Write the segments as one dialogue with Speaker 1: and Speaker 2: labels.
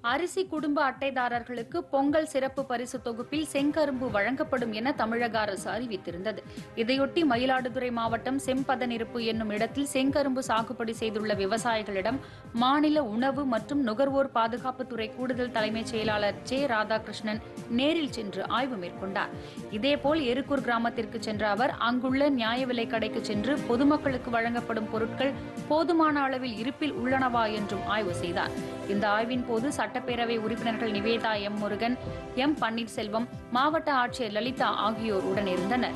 Speaker 1: அரிசி குடும்ப அட்டைதாரர்களுக்கு பொங்கல் சிறப்பு பரிசு தொகுப்பில் செங்கரும்பு வழங்கப்படும் என தமிழக அரசு அறிவித்திருந்தது இதையொட்டி மயிலாடுதுறை மாவட்டம் செம்பதனிருப்பு என்னும் இடத்தில் செங்கரும்பு சாகுபடி செய்துள்ள விவசாயிகளிடம் மாநில உணவு மற்றும் நுகர்வோர் பாதுகாப்புத்துறை கூடுதல் தலைமைச் செயலாளர் ஜே ராதாகிருஷ்ணன் நேரில் சென்று ஆய்வு மேற்கொண்டார் இதேபோல் எருக்கூர் கிராமத்திற்கு சென்ற அவர் அங்குள்ள நியாய விலைக் கடைக்கு சென்று பொதுமக்களுக்கு வழங்கப்படும் பொருட்கள் போதுமான அளவில் இருப்பில் உள்ளனவா என்றும் ஆய்வு செய்தார் இந்த ஆய்வின் போது சட்டப்பேரவை உறுப்பினர்கள் நிவேதா எம் முருகன் எம் பன்னீர்செல்வம் மாவட்ட ஆட்சியர் லலிதா ஆகியோர் உடனிருந்தனர்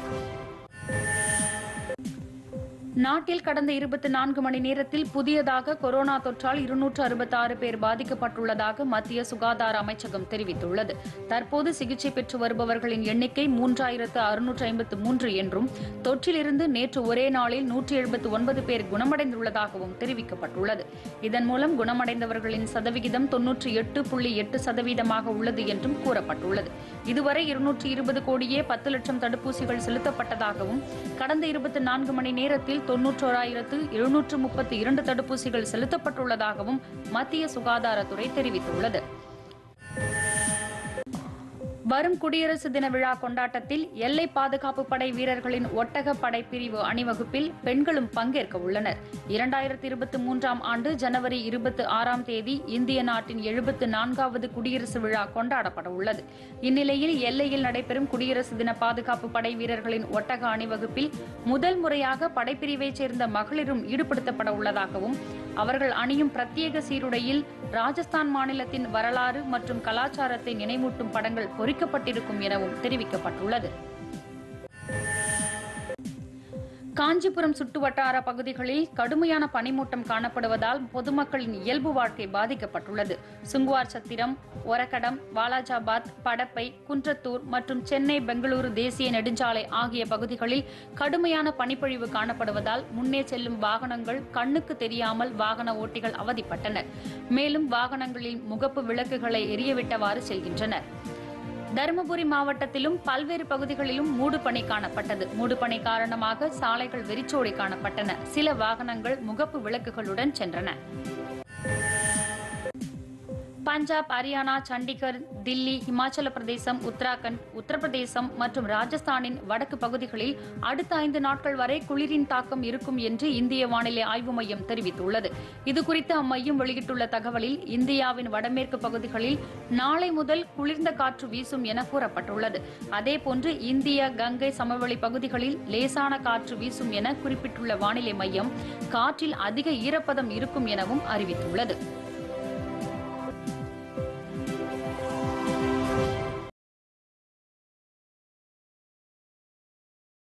Speaker 1: நாட்டில் கடந்த இருபத்தி நான்கு மணி நேரத்தில் புதியதாக கொரோனா தொற்றால் இருநூற்று அறுபத்தாறு பேர் பாதிக்கப்பட்டுள்ளதாக மத்திய சுகாதார அமைச்சகம் தெரிவித்துள்ளது தற்போது சிகிச்சை பெற்று வருபவர்களின் எண்ணிக்கை மூன்றாயிரத்து அறுநூற்று ஐம்பத்து மூன்று என்றும் தொற்றிலிருந்து நேற்று ஒரே நாளில் நூற்றி எழுபத்து ஒன்பது பேர் குணமடைந்துள்ளதாகவும் தெரிவிக்கப்பட்டுள்ளது இதன் மூலம் குணமடைந்தவர்களின் சதவிகிதம் தொன்னூற்றி எட்டு புள்ளி எட்டு சதவீதமாக உள்ளது என்றும் கூறப்பட்டுள்ளது இதுவரை இருநூற்றி இருபது கோடியே பத்து லட்சம் தடுப்பூசிகள் செலுத்தப்பட்டதாகவும் கடந்த இருபத்தி நான்கு மணி நேரத்தில் தொன்னூற்றோராயிரத்து எழுநூற்று முப்பத்தி இரண்டு தடுப்பூசிகள் செலுத்தப்பட்டுள்ளதாகவும் மத்திய சுகாதாரத்துறை தெரிவித்துள்ளது வரும் குடியரசு தின விழா கொண்டாட்டத்தில் எல்லை பாதுகாப்பு படை வீரர்களின் ஒட்டக படை பிரிவு அணிவகுப்பில் பெண்களும் பங்கேற்க உள்ளனர் இரண்டாயிரத்தி இருபத்தி மூன்றாம் ஆண்டு ஜனவரி இருபத்தி ஆறாம் தேதி இந்திய நாட்டின் எழுபத்து நான்காவது குடியரசு விழா கொண்டாடப்பட உள்ளது இந்நிலையில் எல்லையில் நடைபெறும் குடியரசு தின பாதுகாப்பு படை வீரர்களின் ஒட்டக அணிவகுப்பில் முதல் முறையாக படைப்பிரிவைச் சேர்ந்த மகளிரும் ஈடுபடுத்தப்பட உள்ளதாகவும் அவர்கள் அணியும் பிரத்யேக சீருடையில் ராஜஸ்தான் மாநிலத்தின் வரலாறு மற்றும் கலாச்சாரத்தை நினைவூட்டும் படங்கள் பொறிக்கப்பட்டிருக்கும் எனவும் தெரிவிக்கப்பட்டுள்ளது காஞ்சிபுரம் சுற்றுவட்டார பகுதிகளில் கடுமையான பனிமூட்டம் காணப்படுவதால் பொதுமக்களின் இயல்பு வாழ்க்கை பாதிக்கப்பட்டுள்ளது சுங்குவார் சத்திரம் ஒரக்கடம் வாலாஜாபாத் படப்பை குன்றத்தூர் மற்றும் சென்னை பெங்களூரு தேசிய நெடுஞ்சாலை ஆகிய பகுதிகளில் கடுமையான பனிப்பொழிவு காணப்படுவதால் முன்னே செல்லும் வாகனங்கள் கண்ணுக்கு தெரியாமல் வாகன ஓட்டிகள் அவதிப்பட்டனர் மேலும் வாகனங்களில் முகப்பு விளக்குகளை எரியவிட்டவாறு செல்கின்றனர் தருமபுரி மாவட்டத்திலும் பல்வேறு பகுதிகளிலும் மூடுபனி காணப்பட்டது மூடுபனி காரணமாக சாலைகள் வெறிச்சோடி காணப்பட்டன சில வாகனங்கள் முகப்பு விளக்குகளுடன் சென்றன பஞ்சாப் ஹரியானா சண்டிகர் தில்லி இமாச்சல பிரதேசம் உத்தராகண்ட் உத்தரப்பிரதேசம் மற்றும் ராஜஸ்தானின் வடக்கு பகுதிகளில் அடுத்த ஐந்து நாட்கள் வரை குளிரின் தாக்கம் இருக்கும் என்று இந்திய வானிலை ஆய்வு மையம் தெரிவித்துள்ளது இதுகுறித்து அம்மையம் வெளியிட்டுள்ள தகவலில் இந்தியாவின் வடமேற்கு பகுதிகளில் நாளை முதல் குளிர்ந்த காற்று வீசும் என கூறப்பட்டுள்ளது அதேபோன்று இந்திய கங்கை சமவெளி பகுதிகளில் லேசான காற்று வீசும் என குறிப்பிட்டுள்ள வானிலை மையம் காற்றில் அதிக ஈரப்பதம் இருக்கும் எனவும் அறிவித்துள்ளது